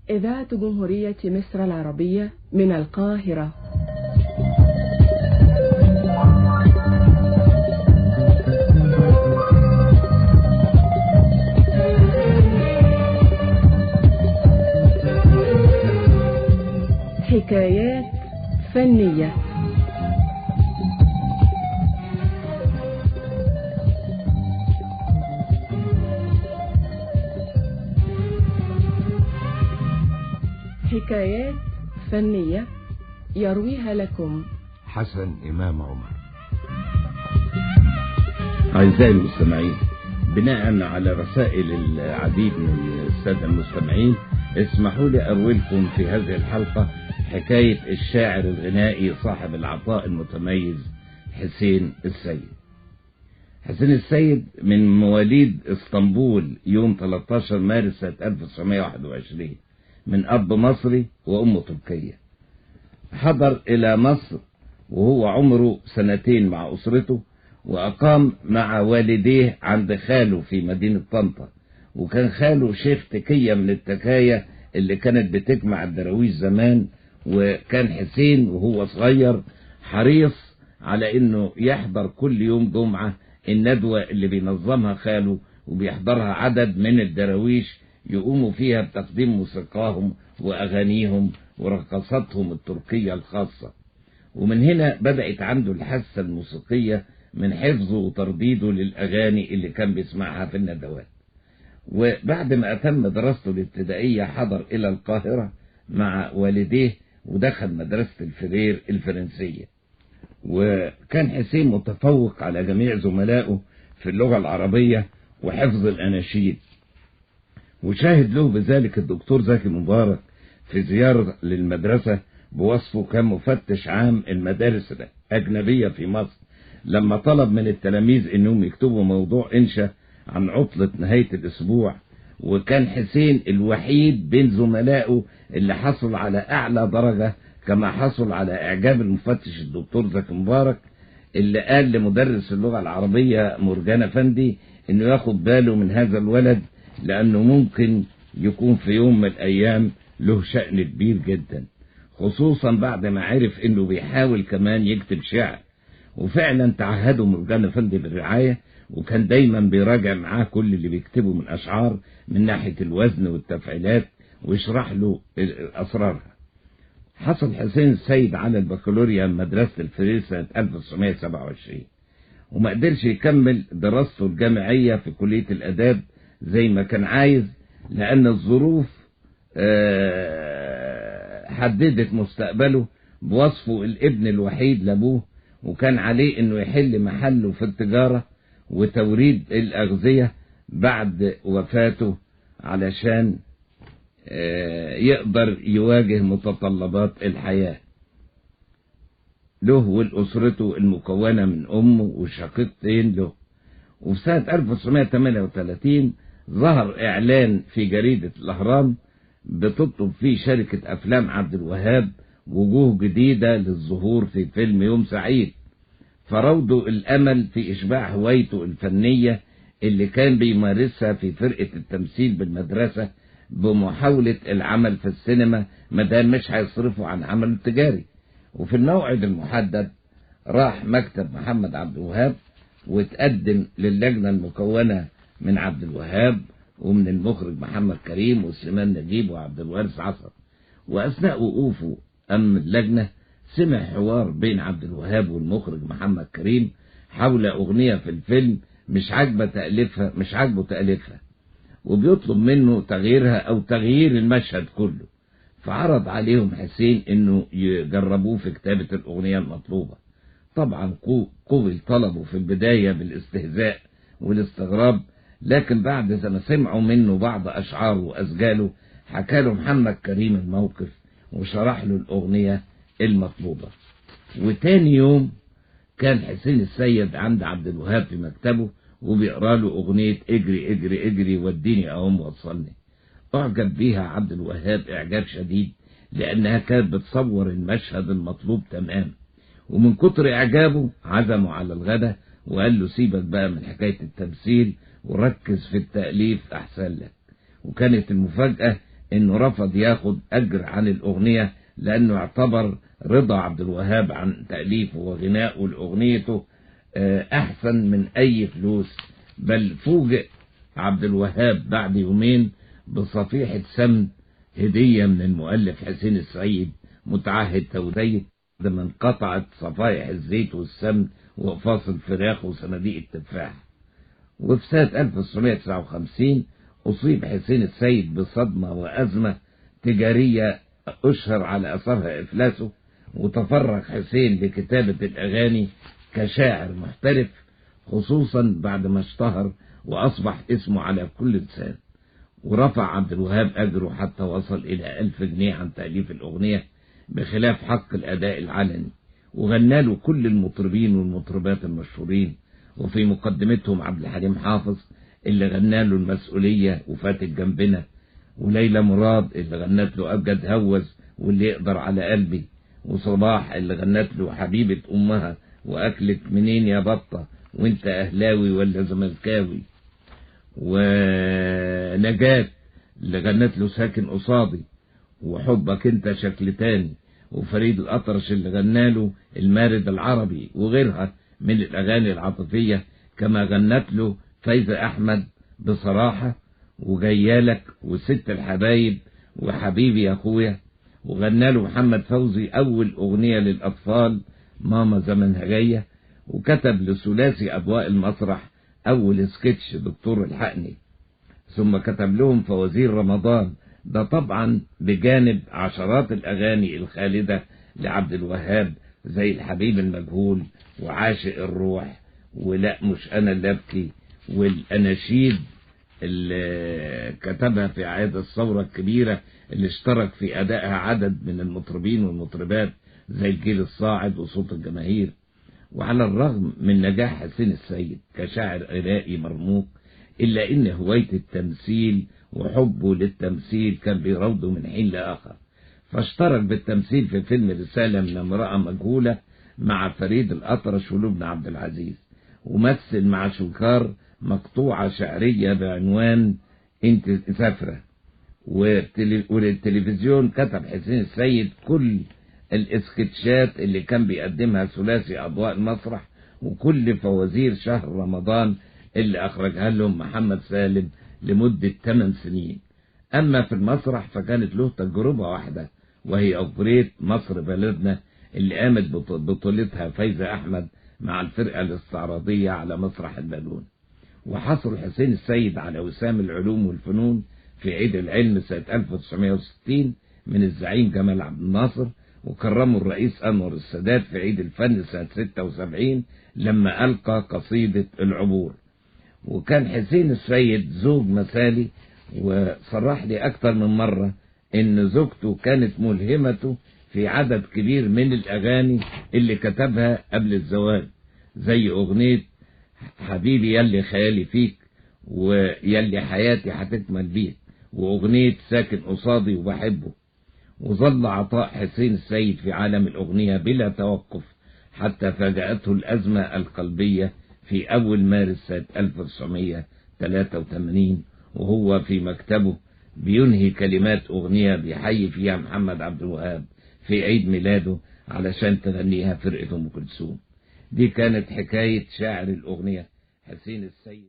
إذاعة جمهورية مصر العربية من القاهرة حكايات فنية حكايات فنية يرويها لكم حسن إمام عمر أعزائي المستمعين بناء على رسائل العديد من السادة المستمعين اسمحوا لي أروي لكم في هذه الحلقة حكاية الشاعر الغنائي صاحب العطاء المتميز حسين السيد حسين السيد من مواليد اسطنبول يوم 13 مارس سنة 1921 من أب مصري وأم تركية حضر إلى مصر وهو عمره سنتين مع أسرته وأقام مع والديه عند خاله في مدينة طنطا وكان خاله شيخ تكية من التكاية اللي كانت بتجمع الدراويش زمان وكان حسين وهو صغير حريص على انه يحضر كل يوم جمعة الندوة اللي بينظمها خاله وبيحضرها عدد من الدراويش يقوموا فيها بتقديم موسيقاهم وأغانيهم ورقصاتهم التركية الخاصة ومن هنا بدأت عنده الحاسة الموسيقية من حفظه وترديده للأغاني اللي كان بيسمعها في الندوات وبعد ما أتم دراسته الابتدائية حضر إلى القاهرة مع والديه ودخل مدرسة الفرير الفرنسية وكان حسين متفوق على جميع زملائه في اللغة العربية وحفظ الأناشيد وشاهد له بذلك الدكتور زكي مبارك في زيارة للمدرسة بوصفه كمفتش عام المدارس الأجنبية في مصر لما طلب من التلاميذ انهم يكتبوا موضوع انشا عن عطلة نهاية الاسبوع وكان حسين الوحيد بين زملائه اللي حصل على اعلى درجة كما حصل على اعجاب المفتش الدكتور زكي مبارك اللي قال لمدرس اللغة العربية مرجان افندي انه ياخد باله من هذا الولد لانه ممكن يكون في يوم من الايام له شأن كبير جدا خصوصا بعد ما عرف انه بيحاول كمان يكتب شعر وفعلا تعهدوا مرجان افندي بالرعاية وكان دايما بيراجع معاه كل اللي بيكتبه من اشعار من ناحية الوزن والتفعيلات ويشرح له اسرارها حصل حسين السيد على البكالوريا مدرسة الفرير سنة 1927 وما قدرش يكمل دراسته الجامعية في كلية الاداب زي ما كان عايز لان الظروف حددت مستقبله بوصفه الابن الوحيد لابوه وكان عليه انه يحل محله في التجارة وتوريد الاغذية بعد وفاته علشان يقدر يواجه متطلبات الحياة له ولأسرته المكونة من أمه وشقيقتين له وفي سنة 1938 ظهر إعلان في جريدة الأهرام بتطلب فيه شركة أفلام عبد الوهاب وجوه جديدة للظهور في فيلم يوم سعيد فروضوا الأمل في إشباع هوايته الفنية اللي كان بيمارسها في فرقة التمثيل بالمدرسة بمحاولة العمل في السينما مدام مش هيصرفوا عن عمله التجاري وفي الموعد المحدد راح مكتب محمد عبد الوهاب وتقدم للجنة المكونة من عبد الوهاب ومن المخرج محمد كريم وسليمان نجيب وعبد الوارث عصر وأثناء وقوفه أم اللجنة سمع حوار بين عبد الوهاب والمخرج محمد كريم حول أغنية في الفيلم مش عاجبه تأليفها مش عاجبه تأليفها وبيطلب منه تغييرها أو تغيير المشهد كله فعرض عليهم حسين إنه يجربوه في كتابة الأغنية المطلوبة طبعا قبل طلبه في البداية بالاستهزاء والاستغراب لكن بعد ما سمعوا منه بعض أشعاره وأسجاله حكى له محمد كريم الموقف وشرح له الأغنية المطلوبة وتاني يوم كان حسين السيد عند عبد الوهاب في مكتبه وبيقرا له أغنية اجري اجري اجري وديني أقوم وصلني أعجب بيها عبد الوهاب إعجاب شديد لأنها كانت بتصور المشهد المطلوب تمام ومن كتر إعجابه عزمه على الغدا وقال له سيبك بقى من حكاية التمثيل وركز في التأليف أحسن لك وكانت المفاجأة انه رفض ياخد اجر عن الاغنية لانه اعتبر رضا عبد الوهاب عن تأليفه وغنائه لأغنيته احسن من اي فلوس بل فوجئ عبد الوهاب بعد يومين بصفيحة سمن هدية من المؤلف حسين السعيد متعهد توديت لما انقطعت صفائح الزيت والسمن وقفاص الفراخ وصناديق التفاح وفي سنة 1959 أصيب حسين السيد بصدمة وأزمة تجارية أشهر على أثرها إفلاسه وتفرغ حسين لكتابة الأغاني كشاعر محترف خصوصا بعد ما اشتهر وأصبح اسمه على كل لسان ورفع عبد الوهاب أجره حتى وصل إلى ألف جنيه عن تأليف الأغنية بخلاف حق الأداء العلني وغنى له كل المطربين والمطربات المشهورين وفي مقدمتهم عبد الحليم حافظ اللي غنى له المسؤولية وفاتت جنبنا وليلى مراد اللي غنت له أبجد هوز واللي يقدر على قلبي وصباح اللي غنت له حبيبة أمها وأكلك منين يا بطة وانت أهلاوي ولا زملكاوي ونجاة اللي غنت له ساكن قصادي وحبك انت شكل تاني وفريد الأطرش اللي غناله المارد العربي وغيرها من الأغاني العاطفية كما غنت له فايزة أحمد بصراحة وجيالك وست الحبايب وحبيبي يا أخويا وغنى له محمد فوزي أول أغنية للأطفال ماما زمنها جاية وكتب لثلاثي أضواء المسرح أول سكتش دكتور الحقني ثم كتب لهم فوازير رمضان ده طبعا بجانب عشرات الأغاني الخالدة لعبد الوهاب زي الحبيب المجهول وعاشق الروح ولا مش أنا اللي أبكي والأناشيد اللي كتبها في أعياد الثورة الكبيرة اللي اشترك في أدائها عدد من المطربين والمطربات زي الجيل الصاعد وصوت الجماهير وعلى الرغم من نجاح حسين السيد كشاعر غنائي مرموق إلا إن هواية التمثيل وحبه للتمثيل كان بيروضه من حين لآخر فاشترك بالتمثيل في فيلم رسالة من امرأة مجهولة مع فريد الأطرش ولبنى عبد العزيز ومثل مع شوكار مقطوعة شعرية بعنوان انت سافرة والتلفزيون كتب حسين السيد كل الاسكتشات اللي كان بيقدمها ثلاثي أضواء المسرح وكل فوازير شهر رمضان اللي أخرجها لهم محمد سالم لمدة 8 سنين أما في المسرح فكانت له تجربة واحدة وهي أوبريت مصر بلدنا اللي قامت بطولتها فايزة أحمد مع الفرقة الاستعراضية على مسرح البالون وحصل حسين السيد على وسام العلوم والفنون في عيد العلم سنة 1960 من الزعيم جمال عبد الناصر وكرمه الرئيس أنور السادات في عيد الفن سنة 76 لما ألقى قصيدة العبور وكان حسين السيد زوج مثالي وصرح لي أكتر من مرة إن زوجته كانت ملهمته في عدد كبير من الأغاني اللي كتبها قبل الزواج زي أغنية حبيبي يلي خيالي فيك ويلي حياتي هتكمل بيك وأغنية ساكن قصادي وبحبه وظل عطاء حسين السيد في عالم الأغنية بلا توقف حتى فاجأته الأزمة القلبية في أول مارس سنة 1983 وهو في مكتبه بينهي كلمات أغنية بيحيي فيها محمد عبد الوهاب في عيد ميلاده علشان تغنيها فرقة أم كلثوم دي كانت حكاية شاعر الأغنية حسين السيد